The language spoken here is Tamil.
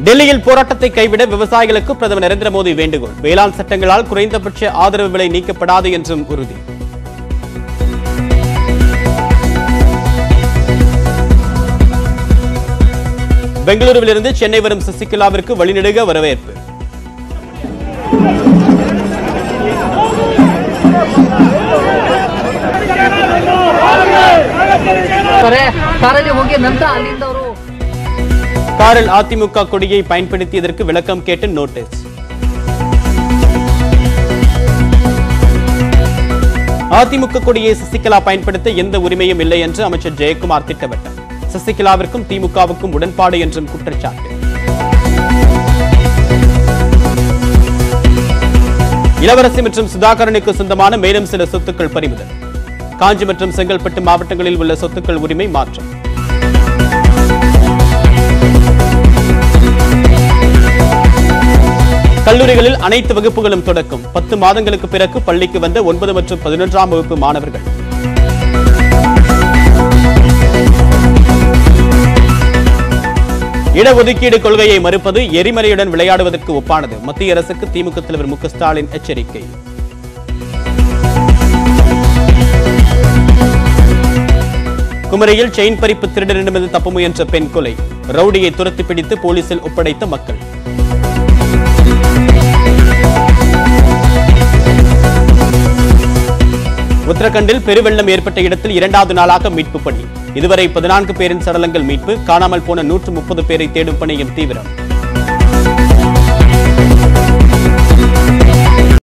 டெல்லியில் போராட்டத்தை கைவிட விவசாயிகளுக்கு பிரதமர் நரேந்திர மோடி வேண்டுகோள் வேளாண் சட்டங்களால் குறைந்தபட்ச ஆதரவு விலை நீக்கப்படாது என்றும் உறுதி பெங்களூருவிலிருந்து சென்னை வரும் சசிகலாவிற்கு வழிநெடுக வரவேற்பு ತಾರೆ ಕಾರಲ್ಲಿ ಹೋಗಿ ನಂತರ ಅಲ್ಲಿಂದ ಅವರು காரில் அதிமுக கொடியை பயன்படுத்தியதற்கு விளக்கம் கேட்டு நோட்டீஸ் அதிமுக கொடியை சசிகலா பயன்படுத்த எந்த உரிமையும் இல்லை என்று அமைச்சர் ஜெயக்குமார் திட்டவட்டம் சசிகலாவிற்கும் திமுகவுக்கும் உடன்பாடு என்றும் குற்றச்சாட்டு இளவரசி மற்றும் சுதாகரனுக்கு சொந்தமான மேலும் சில சொத்துக்கள் பறிமுதல் காஞ்சி மற்றும் செங்கல்பட்டு மாவட்டங்களில் உள்ள சொத்துக்கள் உரிமை மாற்றம் கல்லூரிகளில் அனைத்து வகுப்புகளும் தொடக்கும் பத்து மாதங்களுக்கு பிறகு பள்ளிக்கு வந்த ஒன்பது மற்றும் பதினொன்றாம் வகுப்பு மாணவர்கள் இடஒதுக்கீடு கொள்கையை மறுப்பது எரிமலையுடன் விளையாடுவதற்கு ஒப்பானது மத்திய அரசுக்கு திமுக தலைவர் மு க ஸ்டாலின் எச்சரிக்கை குமரியில் செயின் பறிப்பு திருடரிடமிருந்து தப்ப முயன்ற பெண் கொலை ரவுடியை துரத்தி பிடித்து போலீசில் ஒப்படைத்த மக்கள் உத்தரகண்டில் பெருவெள்ளம் ஏற்பட்ட இடத்தில் இரண்டாவது நாளாக மீட்பு பணி இதுவரை பதினான்கு பேரின் சடலங்கள் மீட்பு காணாமல் போன நூற்று முப்பது பேரை தேடும் பணியும் தீவிரம்